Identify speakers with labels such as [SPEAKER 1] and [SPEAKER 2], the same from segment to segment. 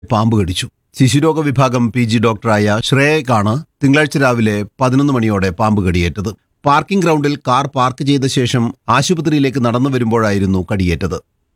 [SPEAKER 1] പാമ്പ് കടിച്ചു ശിശുരോഗ വിഭാഗം പി ജി ഡോക്ടറായ ശ്രേയക്കാണ് തിങ്കളാഴ്ച രാവിലെ പതിനൊന്ന് മണിയോടെ പാമ്പ് കടിയേറ്റത് പാർക്കിംഗ് ഗ്രൗണ്ടിൽ കാർ പാർക്ക് ചെയ്ത ശേഷം ആശുപത്രിയിലേക്ക് നടന്നു വരുമ്പോഴായിരുന്നു കടിയേറ്റത്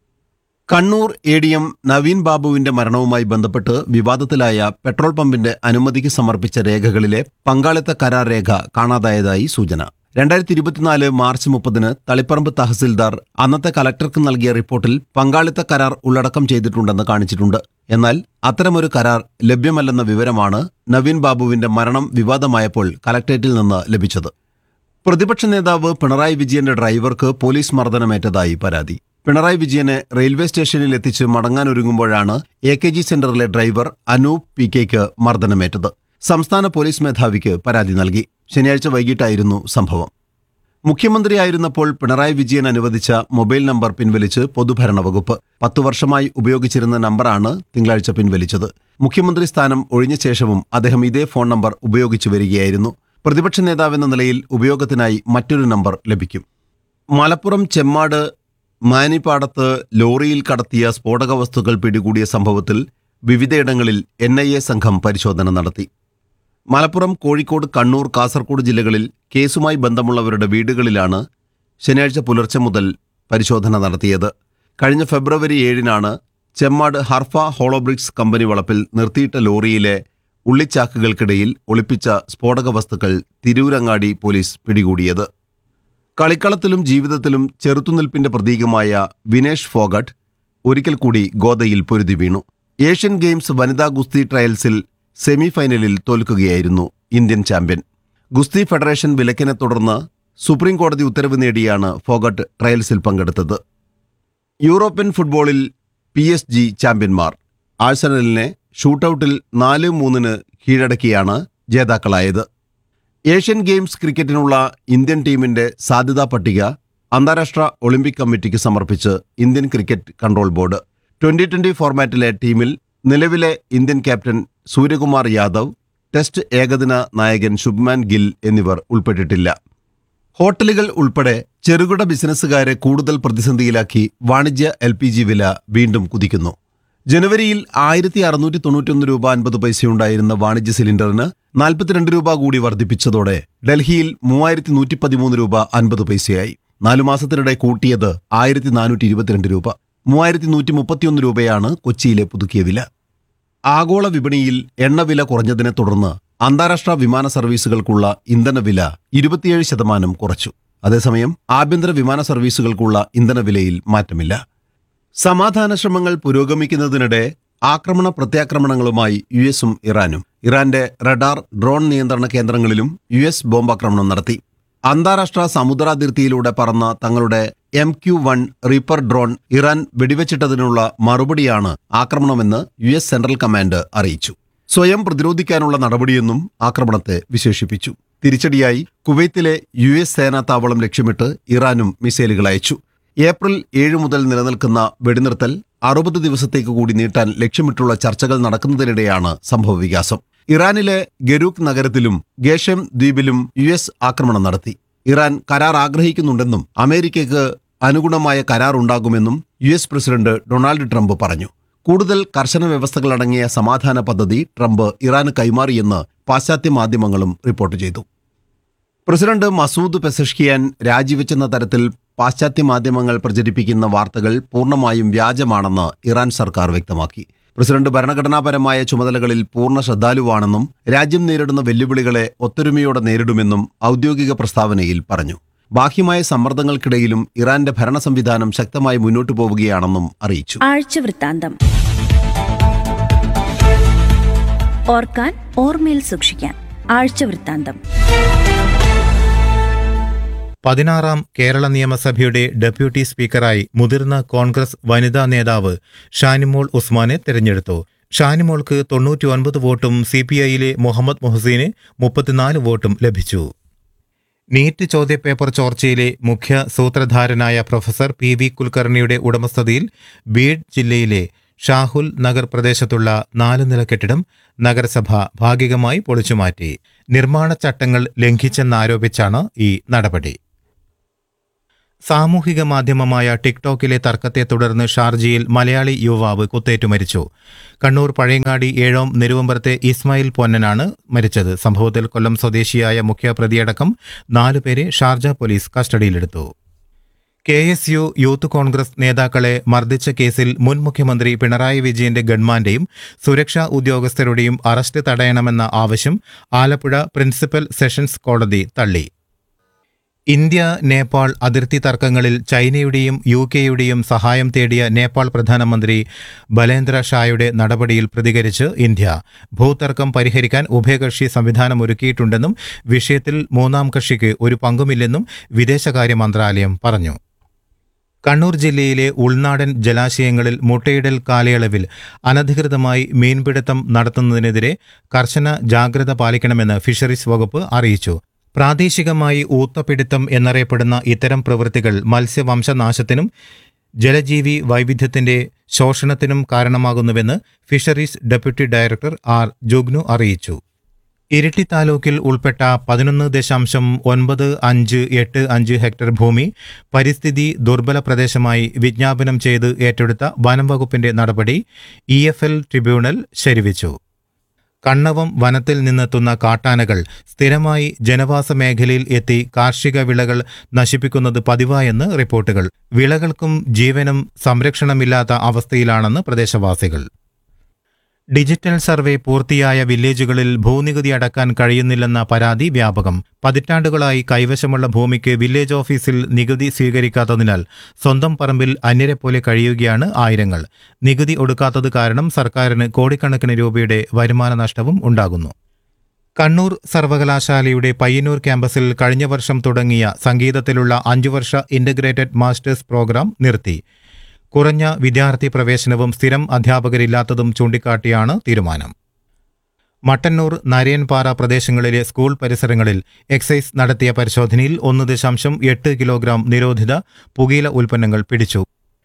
[SPEAKER 1] Kannur A D M Naveen ബാബുവിന്റെ മരണവുമായി ബന്ധപ്പെട്ട് വിവാദത്തിലായ പെട്രോൾ പമ്പിന്റെ അനുമതിക്ക് സമർപ്പിച്ച രേഖകളിലെ പങ്കാളിത്ത കരാർ രേഖ കാണാതായതായി സൂചന രണ്ടായിരത്തി ഇരുപത്തിനാല് മാർച്ച് മുപ്പതിന് തളിപ്പറമ്പ് തഹസിൽദാർ അന്നത്തെ കലക്ടർക്ക് നൽകിയ റിപ്പോർട്ടിൽ പങ്കാളിത്ത കരാർ ഉള്ളടക്കം ചെയ്തിട്ടുണ്ടെന്ന് കാണിച്ചിട്ടുണ്ട് എന്നാൽ അത്തരമൊരു കരാർ ലഭ്യമല്ലെന്ന വിവരമാണ് നവീൻ ബാബുവിന്റെ മരണം വിവാദമായപ്പോൾ കലക്ടറേറ്റിൽ നിന്ന് ലഭിച്ചത് പ്രതിപക്ഷ നേതാവ് പിണറായി വിജയന്റെ ഡ്രൈവർക്ക് പോലീസ് മർദ്ദനമേറ്റതായി പരാതി പിണറായി വിജയനെ റെയിൽവേ സ്റ്റേഷനിൽ എത്തിച്ച് മടങ്ങാനൊരുങ്ങുമ്പോഴാണ് എ കെ ജി സെന്ററിലെ ഡ്രൈവർ അനൂപ് പി കെക്ക് മർദ്ദനമേറ്റത് സംസ്ഥാന പോലീസ് മേധാവിക്ക് പരാതി നൽകി ശനിയാഴ്ച വൈകിട്ടായിരുന്നു സംഭവം മുഖ്യമന്ത്രിയായിരുന്നപ്പോൾ പിണറായി വിജയൻ അനുവദിച്ച മൊബൈൽ നമ്പർ പിൻവലിച്ച് പൊതുഭരണ വകുപ്പ് പത്തു വർഷമായി ഉപയോഗിച്ചിരുന്ന നമ്പറാണ് തിങ്കളാഴ്ച പിൻവലിച്ചത് മുഖ്യമന്ത്രി സ്ഥാനം ഒഴിഞ്ഞ ശേഷവും അദ്ദേഹം ഇതേ ഫോൺ നമ്പർ ഉപയോഗിച്ചു വരികയായിരുന്നു പ്രതിപക്ഷ നേതാവെന്ന നിലയിൽ ഉപയോഗത്തിനായി മറ്റൊരു നമ്പർ ലഭിക്കും മലപ്പുറം ചെമ്മാട് മാനിപ്പാടത്ത് ലോറിയിൽ കടത്തിയ സ്ഫോടക വസ്തുക്കൾ പിടികൂടിയ സംഭവത്തിൽ വിവിധയിടങ്ങളിൽ എൻ ഐ എ സംഘം പരിശോധന നടത്തി മലപ്പുറം കോഴിക്കോട് കണ്ണൂർ കാസർഗോഡ് ജില്ലകളിൽ കേസുമായി ബന്ധമുള്ളവരുടെ വീടുകളിലാണ് ശനിയാഴ്ച പുലർച്ചെ മുതൽ പരിശോധന നടത്തിയത് കഴിഞ്ഞ ഫെബ്രുവരി ഏഴിനാണ് ചെമ്മാട് ഹർഫ ഹോളോബ്രിക്സ് കമ്പനി വളപ്പിൽ നിർത്തിയിട്ട ലോറിയിലെ ഉള്ളിച്ചാക്കുകൾക്കിടയിൽ ഒളിപ്പിച്ച സ്ഫോടക വസ്തുക്കൾ തിരൂരങ്ങാടി പോലീസ് പിടികൂടിയത് കളിക്കളത്തിലും ജീവിതത്തിലും ചെറുത്തുനിൽപ്പിന്റെ പ്രതീകമായ വിനേഷ് ഫോഗട്ട് ഒരിക്കൽ കൂടി ഗോദയിൽ പൊരുതി വീണു ഏഷ്യൻ ഗെയിംസ് വനിതാ ഗുസ്തി ട്രയൽസിൽ സെമി ഫൈനലിൽ തോൽക്കുകയായിരുന്നു ഇന്ത്യൻ ചാമ്പ്യൻ ഗുസ്തി ഫെഡറേഷൻ വിലക്കിനെ തുടർന്ന് സുപ്രീം കോടതി ഉത്തരവ് നേടിയാണ് ഫോഗട്ട് ട്രയൽസിൽ പങ്കെടുത്തത് യൂറോപ്യൻ ഫുട്ബോളിൽ പി എസ് ജി ചാമ്പ്യന്മാർ ആഴ്സണലിനെ ഷൂട്ടൌട്ടിൽ നാല് മൂന്നിന് കീഴടക്കിയാണ് ജേതാക്കളായത് ഏഷ്യൻ ഗെയിംസ് ക്രിക്കറ്റിനുള്ള ഇന്ത്യൻ ടീമിന്റെ സാധ്യതാ പട്ടിക അന്താരാഷ്ട്ര ഒളിമ്പിക് കമ്മിറ്റിക്ക് സമർപ്പിച്ച് Indian cricket control board twenty twenty ഫോർമാറ്റിലെ ടീമിൽ നിലവിലെ Indian captain Suryakumar Yadav test ഏകദിന നായകൻ ശുഭ്മാൻ ഗിൽ എന്നിവർ ഉൾപ്പെട്ടിട്ടില്ല ഹോട്ടലുകൾ ഉൾപ്പെടെ ചെറുകിട ബിസിനസ്സുകാരെ കൂടുതൽ പ്രതിസന്ധിയിലാക്കി വാണിജ്യ എൽ പി ജി വില വീണ്ടും കുതിക്കുന്നു ജനുവരിയിൽ ആയിരത്തി അറുന്നൂറ്റി തൊണ്ണൂറ്റൊന്ന് രൂപ അൻപത് പൈസയുണ്ടായിരുന്ന വാണിജ്യ സിലിണ്ടറിന് നാൽപ്പത്തിരണ്ട് രൂപ കൂടി വർദ്ധിപ്പിച്ചതോടെ ഡൽഹിയിൽ മൂവായിരത്തി നൂറ്റി പതിമൂന്ന് രൂപ അൻപത് പൈസയായി നാലു മാസത്തിനിടെ കൂട്ടിയത് ആയിരത്തി നാനൂറ്റി ഇരുപത്തിരണ്ട് രൂപ മൂവായിരത്തി നൂറ്റി മുപ്പത്തിയൊന്ന് രൂപയാണ് കൊച്ചിയിലെ പുതുക്കിയ വില ആഗോള വിപണിയിൽ എണ്ണവില കുറഞ്ഞതിനെ തുടർന്ന് അന്താരാഷ്ട്ര വിമാന സർവീസുകൾക്കുള്ള ഇന്ധനവില ഇരുപത്തിയേഴ് ശതമാനം കുറച്ചു അതേസമയം ആഭ്യന്തര വിമാന സർവീസുകൾക്കുള്ള ഇന്ധനവിലയിൽ മാറ്റമില്ല സമാധാന ശ്രമങ്ങൾ പുരോഗമിക്കുന്നതിനിടെ ആക്രമണ പ്രത്യാക്രമണങ്ങളുമായി യു എസും ഇറാനും ഇറാന്റെ റഡാർ ഡ്രോൺ നിയന്ത്രണ കേന്ദ്രങ്ങളിലും യു എസ് ബോംബാക്രമണം നടത്തി അന്താരാഷ്ട്ര സമുദ്രാതിർത്തിയിലൂടെ പറന്ന തങ്ങളുടെ M Q one reaper drone Iran വെടിവെച്ചിട്ടതിനുള്ള മറുപടിയാണ് ആക്രമണമെന്ന് യു എസ് സെൻട്രൽ കമാൻഡ് അറിയിച്ചു സ്വയം പ്രതിരോധിക്കാനുള്ള നടപടിയെന്നും ആക്രമണത്തെ വിശേഷിപ്പിച്ചു തിരിച്ചടിയായി കുവൈത്തിലെ യു എസ് സേനാ താവളം ലക്ഷ്യമിട്ട് ഇറാനും മിസൈലുകൾ അയച്ചു ഏപ്രിൽ ഏഴ് മുതൽ നിലനിൽക്കുന്ന വെടിനിർത്തൽ അറുപത് ദിവസത്തേക്ക് കൂടി നീട്ടാൻ ലക്ഷ്യമിട്ടുള്ള ചർച്ചകൾ നടക്കുന്നതിനിടെയാണ് സംഭവവികാസം ഇറാനിലെ ഗരൂക്ക് നഗരത്തിലും ഗേഷം ദ്വീപിലും യു എസ് ആക്രമണം നടത്തി ഇറാൻ കരാർ ആഗ്രഹിക്കുന്നുണ്ടെന്നും അമേരിക്കയ്ക്ക് അനുഗുണമായ കരാർ ഉണ്ടാകുമെന്നും U S president Donald Trump പറഞ്ഞു കൂടുതൽ കർശന വ്യവസ്ഥകളടങ്ങിയ സമാധാന പദ്ധതി ട്രംപ് ഇറാന് കൈമാറിയെന്ന് പാശ്ചാത്യ മാധ്യമങ്ങളും റിപ്പോർട്ട് ചെയ്തു പ്രസിഡന്റ് മസൂദ് പെസഷ്കിയാൻ രാജിവെച്ചെന്ന തരത്തിൽ പാശ്ചാത്യ മാധ്യമങ്ങൾ പ്രചരിപ്പിക്കുന്ന വാർത്തകൾ പൂർണ്ണമായും വ്യാജമാണെന്ന് ഇറാൻ സർക്കാർ വ്യക്തമാക്കി പ്രസിഡന്റ് ഭരണഘടനാപരമായ ചുമതലകളിൽ പൂർണ്ണ ശ്രദ്ധാലുവാണെന്നും രാജ്യം നേരിടുന്ന വെല്ലുവിളികളെ ഒത്തൊരുമയോടെ നേരിടുമെന്നും ഔദ്യോഗിക പ്രസ്താവനയിൽ പറഞ്ഞു ബാഹ്യമായ സമ്മർദ്ദങ്ങൾക്കിടയിലും ഇറാന്റെ ഭരണ സംവിധാനം ശക്തമായി മുന്നോട്ടു പോവുകയാണെന്നും അറിയിച്ചു
[SPEAKER 2] ആഴ്ച വൃത്താന്തം ഓർക്കാൻ ഓർമ്മയിൽ സൂക്ഷിക്കാൻ ആഴ്ച വൃത്താന്തം
[SPEAKER 3] പതിനാറാം കേരള നിയമസഭയുടെ ഡെപ്യൂട്ടി സ്പീക്കറായി മുതിർന്ന കോൺഗ്രസ് വനിതാ നേതാവ് ഷാനിമോൾ ഉസ്മാനെ തെരഞ്ഞെടുത്തു ഷാനിമോൾക്ക് തൊണ്ണൂറ്റി ഒൻപത് വോട്ടും സി പി ഐയിലെ മുഹമ്മദ് മൊഹസീന് മുപ്പത്തിനാല് വോട്ടും ലഭിച്ചു നീറ്റ് ചോദ്യപേപ്പർ ചോർച്ചയിലെ മുഖ്യ സൂത്രധാരനായ പ്രൊഫസർ പി വി കുൽക്കർണിയുടെ ഉടമസ്ഥതയിൽ ബീഡ് ജില്ലയിലെ ഷാഹുൽ നഗർ പ്രദേശത്തുള്ള നാല് നില കെട്ടിടം നഗരസഭ ഭാഗികമായി പൊളിച്ചുമാറ്റി നിർമ്മാണ ചട്ടങ്ങൾ ലംഘിച്ചെന്നാരോപിച്ചാണ് ഈ നടപടി സാമൂഹിക മാധ്യമമായ ടിക്ടോക്കിലെ തർക്കത്തെ തുടർന്ന് ഷാർജയിൽ മലയാളി യുവാവ് കുത്തേറ്റു മരിച്ചു കണ്ണൂർ പഴയങ്ങാടി ഏഴോം നെരുവമ്പറത്തെ ഇസ്മായിൽ പൊന്നനാണ് മരിച്ചത് സംഭവത്തിൽ കൊല്ലം സ്വദേശിയായ മുഖ്യപ്രതിയടക്കം നാലുപേരെ ഷാർജ പോലീസ് കസ്റ്റഡിയിലെടുത്തു K S U youth Congress നേതാക്കളെ മർദ്ദിച്ച കേസിൽ മുൻ മുഖ്യമന്ത്രി പിണറായി വിജയന്റെ ഗൺമാന്റെയും സുരക്ഷാ ഉദ്യോഗസ്ഥരുടെയും അറസ്റ്റ് തടയണമെന്ന ആവശ്യം ആലപ്പുഴ പ്രിൻസിപ്പൽ സെഷൻസ് കോടതി തള്ളി ഇന്ത്യ നേപ്പാൾ അതിർത്തി തർക്കങ്ങളിൽ ചൈനയുടെയും യു കെയുടെയും സഹായം തേടിയ നേപ്പാൾ പ്രധാനമന്ത്രി ബലേന്ദ്ര ഷായുടെ നടപടിയിൽ പ്രതികരിച്ച് ഇന്ത്യ ഭൂതർക്കം പരിഹരിക്കാൻ ഉഭയകക്ഷി സംവിധാനം ഒരുക്കിയിട്ടുണ്ടെന്നും വിഷയത്തിൽ മൂന്നാം കക്ഷിക്ക് ഒരു പങ്കുമില്ലെന്നും വിദേശകാര്യ മന്ത്രാലയം പറഞ്ഞു കണ്ണൂർ ജില്ലയിലെ ഉൾനാടൻ ജലാശയങ്ങളിൽ മുട്ടയിടൽ കാലയളവിൽ അനധികൃതമായി മീൻപിടുത്തം നടത്തുന്നതിനെതിരെ കർശന ജാഗ്രത പാലിക്കണമെന്ന് ഫിഷറീസ് വകുപ്പ് അറിയിച്ചു പ്രാദേശികമായി ഊത്തപിടുത്തം എന്നറിയപ്പെടുന്ന ഇത്തരം പ്രവൃത്തികൾ മത്സ്യവംശനാശത്തിനും ജലജീവി വൈവിധ്യത്തിന്റെ ശോഷണത്തിനും കാരണമാകുന്നുവെന്ന് fisheries deputy director R Jugnu അറിയിച്ചു ഇരിട്ടി താലൂക്കിൽ ഉൾപ്പെട്ട പതിനൊന്ന് ദശാംശം ഒൻപത് അഞ്ച് എട്ട് അഞ്ച് ഹെക്ടർ ഭൂമി പരിസ്ഥിതി ദുർബല പ്രദേശമായി വിജ്ഞാപനം ചെയ്ത് ഏറ്റെടുത്ത വനം വകുപ്പിന്റെ നടപടി ഇ എഫ് എൽ ട്രിബ്യൂണൽ ശരിവച്ചു കണ്ണവം വനത്തിൽ നിന്നെത്തുന്ന കാട്ടാനകൾ സ്ഥിരമായി ജനവാസ മേഖലയിൽ എത്തി കാർഷിക വിളകൾ നശിപ്പിക്കുന്നത് പതിവായെന്ന് റിപ്പോർട്ടുകൾ വിളകൾക്കും ജീവനും സംരക്ഷണമില്ലാത്ത അവസ്ഥയിലാണെന്ന് പ്രദേശവാസികൾ ഡിജിറ്റൽ സർവേ പൂർത്തിയായ വില്ലേജുകളിൽ ഭൂനികുതി അടക്കാൻ കഴിയുന്നില്ലെന്ന പരാതി വ്യാപകം പതിറ്റാണ്ടുകളായി കൈവശമുള്ള ഭൂമിക്ക് വില്ലേജ് ഓഫീസിൽ നികുതി സ്വീകരിക്കാത്തതിനാൽ സ്വന്തം പറമ്പിൽ അന്യരെ പോലെ കഴിയുകയാണ് ആയിരങ്ങൾ നികുതി ഒടുക്കാത്തത് കാരണം സർക്കാരിന് കോടിക്കണക്കിന് രൂപയുടെ വരുമാന നഷ്ടവും ഉണ്ടാകുന്നു കണ്ണൂർ സർവകലാശാലയുടെ പയ്യന്നൂർ ക്യാമ്പസിൽ കഴിഞ്ഞ വർഷം തുടങ്ങിയ സംഗീതത്തിലുള്ള അഞ്ചു വർഷ ഇന്റഗ്രേറ്റഡ് മാസ്റ്റേഴ്സ് പ്രോഗ്രാം നിർത്തി കുറഞ്ഞ വിദ്യാർത്ഥി പ്രവേശനവും സ്ഥിരം അധ്യാപകരില്ലാത്തതും ചൂണ്ടിക്കാട്ടിയാണ് തീരുമാനം മട്ടന്നൂർ നരയൻപാറ പ്രദേശങ്ങളിലെ സ്കൂൾ പരിസരങ്ങളിൽ എക്സൈസ് നടത്തിയ പരിശോധനയിൽ ഒന്ന് ദശാംശം എട്ട് കിലോഗ്രാം നിരോധിത പുകയില ഉൽപ്പന്നങ്ങൾ പിടിച്ചു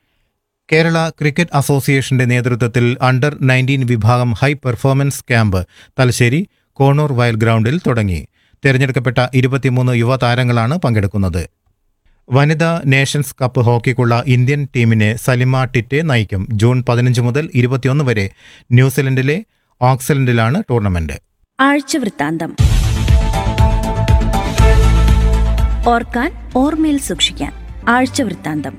[SPEAKER 3] കേരള ക്രിക്കറ്റ് അസോസിയേഷന്റെ നേതൃത്വത്തിൽ അണ്ടർ നയൻറ്റീൻ വിഭാഗം high performance camp Thalassery Konur വയൽ ഗ്രൗണ്ടിൽ തുടങ്ങി തെരഞ്ഞെടുക്കപ്പെട്ട ഇരുപത്തിമൂന്ന് യുവതാരങ്ങളാണ് പങ്കെടുക്കുന്നത് വനിതാ നേഷൻസ് കപ്പ് ഹോക്കിക്കുള്ള ഇന്ത്യൻ ടീമിനെ സലിമ ടിറ്റെ നയിക്കും ജൂൺ പതിനഞ്ച് മുതൽ ഇരുപത്തിയൊന്ന് വരെ ന്യൂസിലൻഡിലെ ഓക്സലൻഡിലാണ് ടൂർണമെന്റ്
[SPEAKER 2] ആഴ്ചവൃത്താന്തം ഓർക്കാൻ ഓർമ്മയിൽ സൂക്ഷിക്കാൻ ആഴ്ചവൃത്താന്തം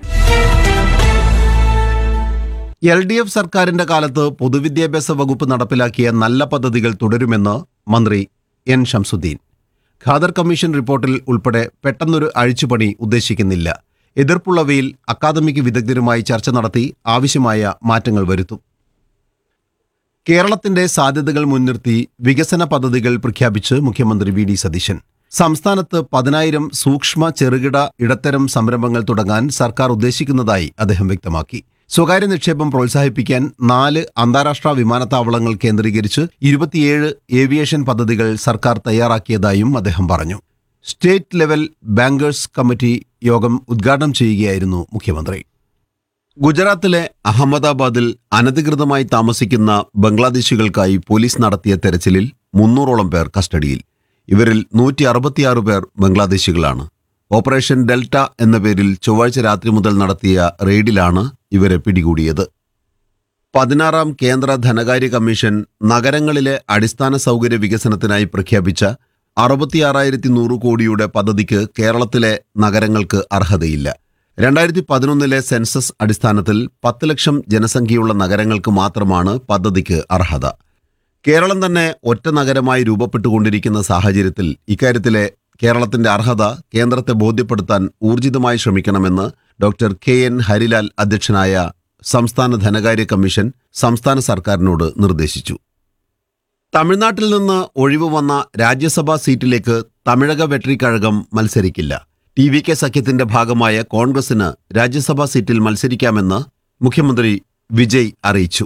[SPEAKER 1] എൽ ഡി എഫ് സർക്കാരിന്റെ കാലത്ത് പൊതുവിദ്യാഭ്യാസ വകുപ്പ് നടപ്പിലാക്കിയ നല്ല പദ്ധതികൾ തുടരുമെന്ന് മന്ത്രി എൻ ഷംസുദ്ദീൻ ഖാദർ കമ്മീഷൻ റിപ്പോർട്ടിൽ ഉൾപ്പെടെ പെട്ടെന്നൊരു അഴിച്ചുപണി ഉദ്ദേശിക്കുന്നില്ല എതിർപ്പുള്ളവയിൽ അക്കാദമിക് വിദഗ്ധരുമായി ചർച്ച നടത്തി ആവശ്യമായ മാറ്റങ്ങൾ വരുത്തും കേരളത്തിന്റെ സാധ്യതകൾ മുൻനിർത്തി വികസന പദ്ധതികൾ പ്രഖ്യാപിച്ച് മുഖ്യമന്ത്രി വി ഡി സതീശൻ സംസ്ഥാനത്ത് പതിനായിരം സൂക്ഷ്മ ചെറുകിട ഇടത്തരം സംരംഭങ്ങൾ തുടങ്ങാൻ സർക്കാർ ഉദ്ദേശിക്കുന്നതായി അദ്ദേഹം വ്യക്തമാക്കി സ്വകാര്യ നിക്ഷേപം പ്രോത്സാഹിപ്പിക്കാൻ നാല് അന്താരാഷ്ട്ര വിമാനത്താവളങ്ങൾ കേന്ദ്രീകരിച്ച് ഇരുപത്തിയേഴ് ഏവിയേഷൻ പദ്ധതികൾ സർക്കാർ തയ്യാറാക്കിയതായും അദ്ദേഹം പറഞ്ഞു സ്റ്റേറ്റ് ലെവൽ ബാങ്കേഴ്സ് കമ്മിറ്റി യോഗം ഉദ്ഘാടനം ചെയ്യുകയായിരുന്നു മുഖ്യമന്ത്രി ഗുജറാത്തിലെ അഹമ്മദാബാദിൽ അനധികൃതമായി താമസിക്കുന്ന ബംഗ്ലാദേശികൾക്കായി പോലീസ് നടത്തിയ തെരച്ചിലിൽ മുന്നൂറോളം പേർ കസ്റ്റഡിയിൽ ഇവരിൽ നൂറ്റി അറുപത്തിയാറ് പേർ ബംഗ്ലാദേശികളാണ് ഓപ്പറേഷൻ ഡെൽറ്റ എന്ന പേരിൽ ചൊവ്വാഴ്ച രാത്രി മുതൽ നടത്തിയ റെയ്ഡിലാണ് ഇവരെ പിടികൂടിയത് പതിനാറാം കേന്ദ്ര ധനകാര്യ കമ്മീഷൻ നഗരങ്ങളിലെ അടിസ്ഥാന സൗകര്യ വികസനത്തിനായി പ്രഖ്യാപിച്ച അറുപത്തിയാറായിരത്തി നൂറ് കോടിയുടെ പദ്ധതിക്ക് കേരളത്തിലെ നഗരങ്ങൾക്ക് അർഹതയില്ല രണ്ടായിരത്തി പതിനൊന്നിലെ സെൻസസ് അടിസ്ഥാനത്തിൽ പത്ത് ലക്ഷം ജനസംഖ്യയുള്ള നഗരങ്ങൾക്ക് മാത്രമാണ് പദ്ധതിക്ക് അർഹത കേരളം തന്നെ ഒറ്റ നഗരമായി രൂപപ്പെട്ടുകൊണ്ടിരിക്കുന്ന സാഹചര്യത്തിൽ ഇക്കാര്യത്തിലെ കേരളത്തിന്റെ അർഹത കേന്ദ്രത്തെ ബോധ്യപ്പെടുത്താൻ ഊർജിതമായി ശ്രമിക്കണമെന്ന് ഡോക്ടർ കെ എൻ ഹരിലാൽ അധ്യക്ഷനായ സംസ്ഥാന ധനകാര്യ കമ്മീഷൻ സംസ്ഥാന സർക്കാരിനോട് നിർദ്ദേശിച്ചു തമിഴ്നാട്ടിൽ നിന്ന് ഒഴിവ് വന്ന രാജ്യസഭാ സീറ്റിലേക്ക് തമിഴക വെട്രി കഴകം മത്സരിക്കില്ല ടി വി കെ സഖ്യത്തിന്റെ ഭാഗമായ കോൺഗ്രസിന് രാജ്യസഭാ സീറ്റിൽ മത്സരിക്കാമെന്ന് മുഖ്യമന്ത്രി വിജയ് അറിയിച്ചു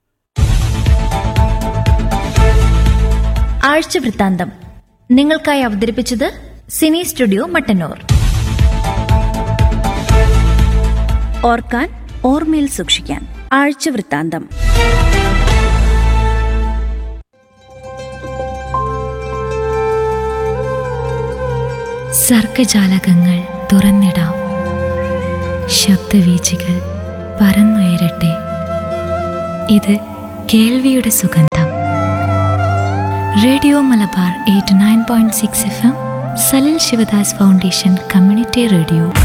[SPEAKER 2] ആഴ്ചവൃത്താന്തം നിങ്ങൾക്കായി അവതരിപ്പിച്ചത് സിനി സ്റ്റുഡിയോ മട്ടന്നൂർ ഓർക്കാൻ ഓർമ്മയിൽ സൂക്ഷിക്കാൻ ആഴ്ചവൃത്താന്തം
[SPEAKER 4] സർഗജാലകങ്ങൾ തുറന്നിടാം ശബ്ദവീചികൾ പറന്നുയരട്ടെ ഇത് കേൾവിയുടെ സുഗന്ധം radio Malabar eight nine point six F M Salil Shivadas foundation community radio